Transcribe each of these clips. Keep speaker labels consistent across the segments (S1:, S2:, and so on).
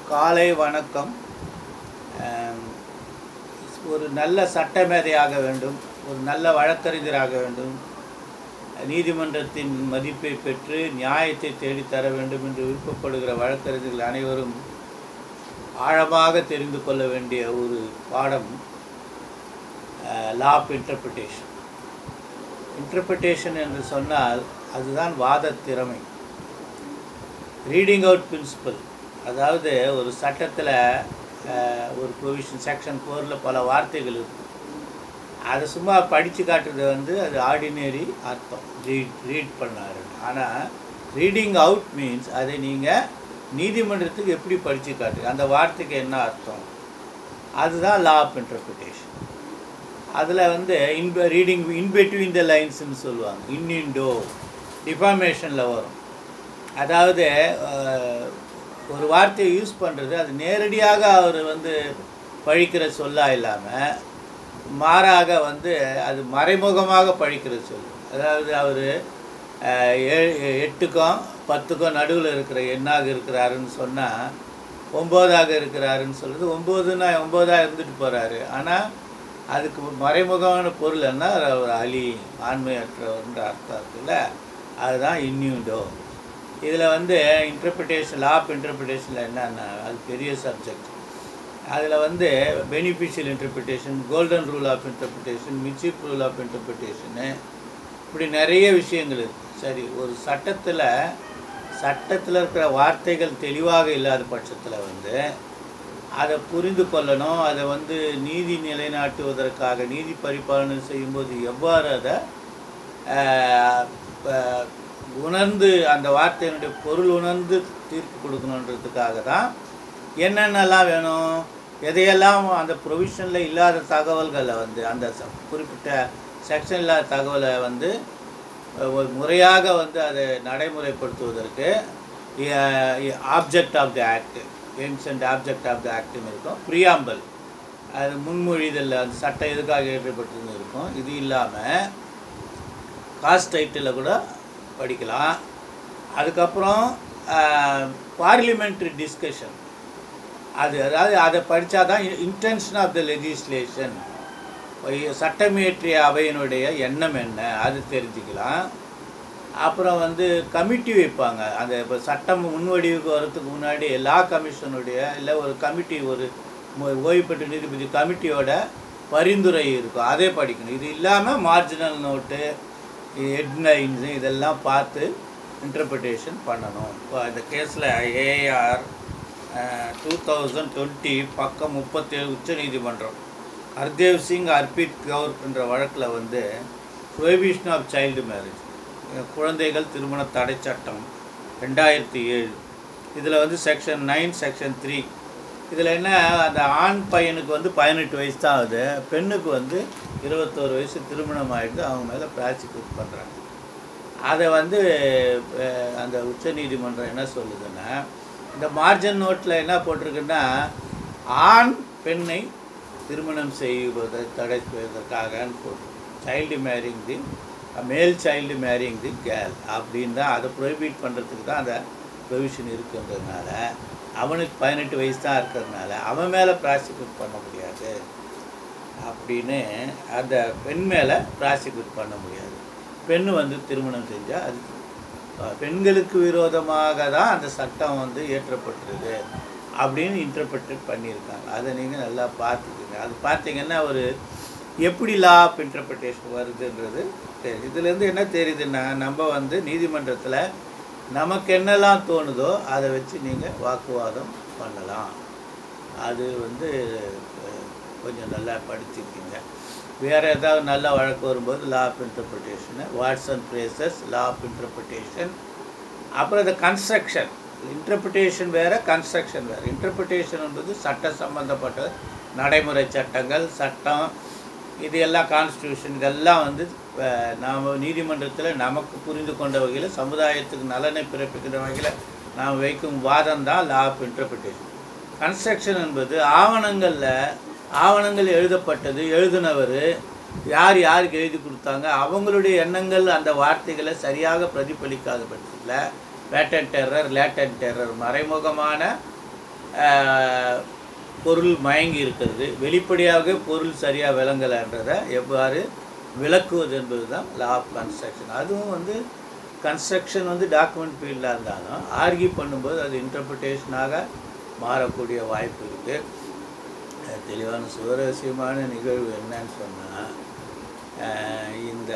S1: காலை வணக்கம் ஆம், ஒரு நல்ல சட்டமேதையாக வேண்டும் ஒரு நல்ல வழக்கறிஞராக வேண்டும் நீதிமன்றத்தின் மதிப்பை பெற்று நியாயத்தை தேடித் தர வேண்டும் என்று விருப்பப்படுகிற வழக்கறிஞர்கள் அனைவரும் ஆழமாக தெரிந்து கொள்ள வேண்டிய ஒரு பாடம் லா ஆஃப் இன்டர்பிரிட்டேஷன் இன்டர்பிரிட்டேஷன் என்று சொன்னால் அதுதான் வாதத் திறமை ரீடிங் அவுட் பிரின்சிபல் அதாவது ஒரு சட்டத்தில் ஒரு ப்ரொவிஷன் செக்ஷன் ஃபோரில் பல வார்த்தைகள் இருக்கும் அதை சும்மா படித்து காட்டுறது வந்து அது ஆர்டினரி அர்த்தம் ரீட் ரீட் பண்ணாரு ஆனால் ரீடிங் அவுட் மீன்ஸ் அதை நீங்கள் நீதிமன்றத்துக்கு எப்படி படித்து காட்டு அந்த வார்த்தைக்கு என்ன அர்த்தம் அதுதான் லா ஆஃப் இன்டர்பிரிட்டேஷன் அதில் வந்து இன் ரீடிங் இன் பிட்வீன் த லைன்ஸ்னு சொல்லுவாங்க இன் இன்டோ டிஃபார்மேஷனில் வரும் அதாவது அஹ், ஒரு வார்த்தையை யூஸ் பண்ணுறது அது நேரடியாக அவர் வந்து பழிக்கிற சொல்லா இல்லாமல் மாறாக வந்து அது மறைமுகமாக பழிக்கிற சொல் அதாவது அவர் எட்டுக்கும் பத்துக்கும் நடுவில் இருக்கிற எண்ணாக இருக்கிறாருன்னு சொன்னால் ஒம்போதாக இருக்கிறாருன்னு சொல்கிறது ஒம்போதுன்னா ஒம்போதாக இருந்துட்டு போகிறாரு ஆனால் அதுக்கு மறைமுகமான பொருள் என்ன அவர் அலி ஆண்மையற்றவர்ன்ற அர்த்தம் இருக்குல்ல அதுதான் இன்யூண்டோ இதில் வந்து இன்டர்பிரிட்டேஷன் லா ஆஃப் இன்டர்பிரிட்டேஷனில் என்னன்னா அது பெரிய சப்ஜெக்ட் அதில் வந்து beneficial interpretation golden rule of interpretation mischief rule of interpretation இப்படி நிறைய விஷயங்கள் இருக்குது சரி ஒரு சட்டத்தில் சட்டத்தில் இருக்கிற வார்த்தைகள் தெளிவாக இல்லாத பட்சத்தில் வந்து அதை புரிந்து கொள்ளணும் அதை வந்து நீதி நிலைநாட்டுவதற்காக நீதி பரிபாலனை செய்யும்போது எவ்வாறு அதை ஆஹ், ஆஹ், உணர்ந்து அந்த வார்த்தையினுடைய பொருள் உணர்ந்து தீர்ப்பு கொடுக்கணுன்றதுக்காக தான் என்னென்னலாம் வேணும் எதையெல்லாம் அந்த ப்ரொவிஷனில் இல்லாத தகவல்களை வந்து அந்த ச- குறிப்பிட்ட செக்ஷன் இல்லாத தகவலை வந்து அஹ், ஒரு முறையாக வந்து அதை நடைமுறைப்படுத்துவதற்கு object of the act aims and object of the ஆக்ட்னு இருக்கும் ப்ரியாம்பல் அது முன்மொழிதல் அந்த சட்டம் எதுக்காக ஏற்றப்பட்டதுன்னு இருக்கும் இது இல்லாமல் காஸ்ட் டைட்டில் கூட படிக்கலாம் அதுக்கப்புறம் பார்லிமெண்ட்ரி டிஸ்கஷன் அது அதாவது அதை படித்தா தான் இன்டென்ஷன் ஆஃப் த லெஜிஸ்லேஷன் சட்டமியற்றிய அவையினுடைய எண்ணம் என்ன அது தெரிஞ்சுக்கலாம் அப்புறம் வந்து கமிட்டி வைப்பாங்க அந்த இப்போ சட்டம் முன்வடிவுக்கு வரதுக்கு முன்னாடி லா கமிஷனுடைய இல்லை ஒரு கமிட்டி ஒரு மு- ஓய்வு பெற்ற நீதிபதி கமிட்டியோட பரிந்துரை இருக்கும் அதே படிக்கணும் இது இல்லாமல் மார்ஜினல் நோட்டு ஹெட்லைன்ஸு இதெல்லாம் பார்த்து இன்டர்பிரிட்டேஷன் பண்ணணும் இப்போ இந்த கேஸில் ஏஆர் டூ தௌசண்ட் டுவெண்ட்டி பக்கம் முப்பத்தேழு உச்ச நீதிமன்றம் ஹர்தேவ் சிங் அர்பித் கவுர் என்ற வழக்கில் வந்து ப்ரொஹிபிஷன் ஆஃப் சைல்டு மேரேஜ் குழந்தைகள் திருமண தடை சட்டம் ரெண்டாயிரத்தி ஏழு இதில் வந்து செக்ஷன் நைன் செக்ஷன் த்ரீ இதில் என்ன அந்த ஆண் பையனுக்கு வந்து பதினெட்டு வயசு தான் ஆகுது பெண்ணுக்கு வந்து இருபத்தோரு வயசு திருமணம் ஆகிடுது அவங்க மேலே ப்ராசிக்யூட் பண்ணுறாங்க அதை வந்து அஹ், அந்த உச்சநீதிமன்றம் என்ன சொல்லுதுன்னா இந்த மார்ஜன் நோட்டில் என்ன போட்டிருக்குன்னா ஆண் பெண்ணை திருமணம் செய்வதை தடை செய்வதற்காகன்னு போட்டு சைல்டு மேரிங் தி மேல் சைல்டு மேரிங் தி கேர்ள் அப்படின்னு தான் அதை ப்ரொஹிபிட் பண்ணுறதுக்கு தான் அந்த ப்ரொவிஷன் இருக்குன்றதுனால அவனுக்கு பதினெட்டு வயசு தான் இருக்கிறதுனால அவன் மேலே ப்ராசிக்யூட் பண்ண முடியாது அப்படின்னு அந்த பெண் மேலே ப்ராசிக்யூட் பண்ண முடியாது பெண் வந்து திருமணம் செஞ்சால் அது அஹ், பெண்களுக்கு விரோதமாக தான் அந்த சட்டம் வந்து இயற்றப்பட்டிருக்கு அப்படின்னு இன்டர்பிரட் பண்ணியிருக்காங்க அதை நீங்கள் நல்லா பார்த்துக்குங்க அது பார்த்தீங்கன்னா ஒரு எப்படி லா ஆஃப் இன்டர்பிரிட்டேஷன் வருதுன்றது தெரியுது இதுலேருந்து என்ன தெரியுதுன்னா நம்ம வந்து நீதிமன்றத்தில் நமக்கு என்னெல்லாம் தோணுதோ அதை வச்சு நீங்கள் வாக்குவாதம் பண்ணலாம் அது வந்து அஹ், கொஞ்சம் நல்லா படிச்சிருக்கீங்க வேறு ஏதாவது நல்ல வழக்கு வரும்போது law of interpretation words and phrases law of interpretation அப்புறம் இந்த கன்ஸ்ட்ரக்ஷன் இன்டர்பிரிட்டேஷன் வேறு கன்ஸ்ட்ரக்ஷன் வேறு இன்டர்பிரிட்டேஷன் என்பது சட்ட சம்பந்தப்பட்ட நடைமுறை சட்டங்கள் சட்டம் இது எல்லாம் கான்ஸ்டியூஷன் இதெல்லாம் வந்து அஹ், நாம் நீதிமன்றத்தில் நமக்கு புரிந்து கொண்ட வகையில் சமுதாயத்துக்கு நலனை பிறப்பிக்கிற வகையில் நாம் வைக்கும் வாதம் தான் லா ஆஃப் இன்டர்பிரிட்டேஷன் கன்ஸ்ட்ரக்ஷன் என்பது ஆவணங்களில் ஆவணங்கள் எழுதப்பட்டது எழுதினவர் யார் யாருக்கு எழுதி கொடுத்தாங்க அவங்களுடைய எண்ணங்கள் அந்த வார்த்தைகளை சரியாக பிரதிபலிக்காத பட்சத்தில் பேட்டன் டெரர் லேட்டன் டெரர் மறைமுகமான ஆஹ், பொருள் மயங்கி இருக்கிறது வெளிப்படையாக பொருள் சரியாக விளங்கலைன்றதை எவ்வாறு விளக்குவது என்பது தான் லா ஆஃப் கன்ஸ்ட்ரக்ஷன் அதுவும் வந்து கன்ஸ்ட்ரக்ஷன் வந்து டாக்குமெண்ட் ஃபீல்டாக இருந்தாலும் ஆர்கியூ பண்ணும்போது அது இன்டர்பிரிட்டேஷனாக மாறக்கூடிய வாய்ப்பு இருக்குது தெளிவான சுவாரஸ்யமான நிகழ்வு என்னன்னு சொன்னால் இந்த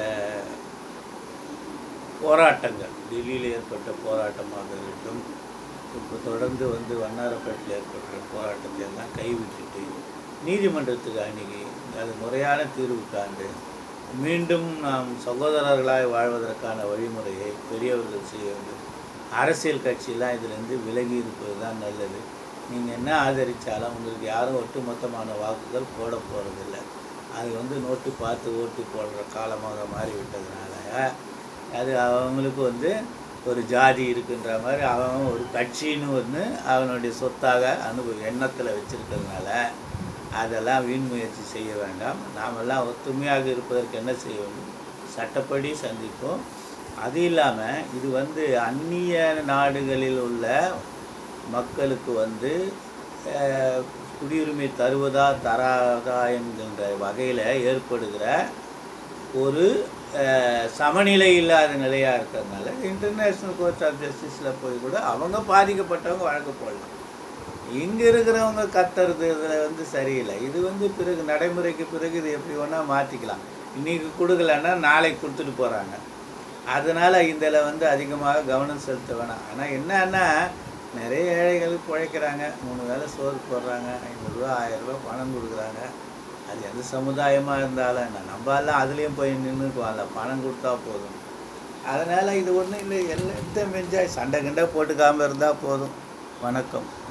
S1: போராட்டங்கள் டெல்லியில் ஏற்பட்ட போராட்டமாக இருக்கட்டும் இப்போ தொடர்ந்து வந்து வண்ணாரப்பேட்டில் ஏற்பட்ட போராட்டத்தை எல்லாம் கைவிட்டுட்டு நீதிமன்றத்துக்கு அணுகி அது முறையான தீர்வு காண்டு மீண்டும் நாம் சகோதரர்களாய் வாழ்வதற்கான வழிமுறையை பெரியவர்கள் செய்ய வேண்டும் அரசியல் கட்சியெல்லாம் இதிலிருந்து விலகி இருப்பது தான் நல்லது நீங்கள் என்ன ஆதரித்தாலும் உங்களுக்கு யாரும் ஒட்டுமொத்தமான வாக்குகள் போட போகிறதில்ல அது வந்து நோட்டு பார்த்து ஓட்டு போடுற காலமாக மாறிவிட்டதுனால அது அவங்களுக்கு வந்து ஒரு ஜாதி இருக்குன்ற மாதிரி அவன் ஒரு கட்சின்னு ஒன்று அவனுடைய சொத்தாக அனுபவ எண்ணத்தில் வச்சிருக்கிறதுனால அதெல்லாம் வீண் முயற்சி செய்ய வேண்டாம் நாமெல்லாம் ஒத்துமையாக இருப்பதற்கு என்ன செய்ய வேண்டும் சட்டப்படி சந்திப்போம் அது இல்லாமல் இது வந்து அந்நிய நாடுகளில் உள்ள மக்களுக்கு வந்து அஹ், குடியுரிமை தருவதா தராதா என்கின்ற வகையில் ஏற்படுகிற ஒரு அஹ், சமநிலை இல்லாத நிலையாக இருக்கிறதுனால இன்டர்நேஷ்னல் கோர்ட் ஆஃப் ஜஸ்டிஸில் போய் கூட அவங்க பாதிக்கப்பட்டவங்க வழக்கு போடலாம் இங்கே இருக்கிறவங்க கத்துறது இதில் வந்து சரியில்லை இது வந்து பிறகு நடைமுறைக்கு பிறகு இது எப்படி வேணால் மாற்றிக்கலாம் இன்றைக்கி கொடுக்கலன்னா நாளைக்கு கொடுத்துட்டு போகிறாங்க அதனால் இதில் வந்து அதிகமாக கவனம் செலுத்த வேணாம் ஆனால் என்னன்னா நிறைய ஏழைகள் பிழைக்கிறாங்க மூணு வேளை சோறு போடுறாங்க ஐநூறுரூவா ஆயிரரூபா பணம் கொடுக்குறாங்க அது எந்த சமுதாயமாக இருந்தாலும் என்ன நம்ம எல்லாம் அதுலேயும் போய் நின்றுக்குவான்ல பணம் கொடுத்தா போதும் அதனால் இது ஒன்றும் இல்லை எல்லாம் என்ஜாய் சண்டை கிண்டை போட்டுக்காமல் இருந்தால் போதும் வணக்கம்